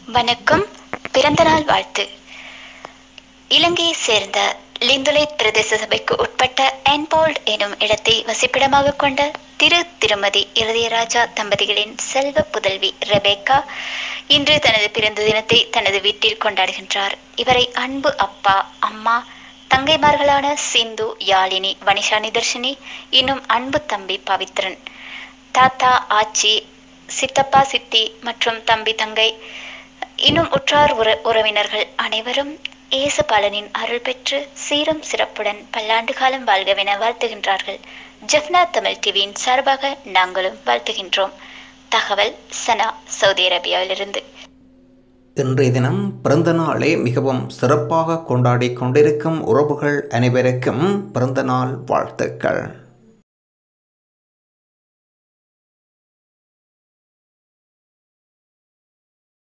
வணக்கம் பிறந்தநாள் வாழ்த்து இலங்கையைச் சேர்ந்த லிந்துலை பிரதேச சபைக்கு உட்பட்ட என்போல்ட் எனும் இடத்தை வசிப்பிடமாக கொண்ட திரு திருமதி இருதயராஜா தம்பதிகளின் செல்வ புதல்வி ரெபேக்கா இன்று தனது பிறந்த தினத்தை தனது வீட்டில் கொண்டாடுகின்றார் இவரை அன்பு அப்பா அம்மா தங்கைமார்களான சிந்து யாழினி வனிஷா நிதர்ஷினி இன்னும் அன்பு தம்பி பவித்ரன் தாத்தா ஆச்சி சித்தப்பா சித்தி மற்றும் தம்பி தங்கை இன்னும் உற்றார் உற உறவினர்கள் அனைவரும் இயேசு பாலனின் அருள் பெற்று சீரும் சிறப்புடன் பல்லாண்டு காலம் வாழ்கவென வாழ்த்துகின்றார்கள் ஜஃப்னா தமிழ் டிவியின் சார்பாக நாங்களும் வாழ்த்துகின்றோம் தகவல் சனா சவுதி அரேபியாவிலிருந்து இன்றைய தினம் பிறந்த நாளை மிகவும் சிறப்பாக கொண்டாடி கொண்டிருக்கும் உறவுகள் அனைவருக்கும் பிறந்தநாள் வாழ்த்துக்கள்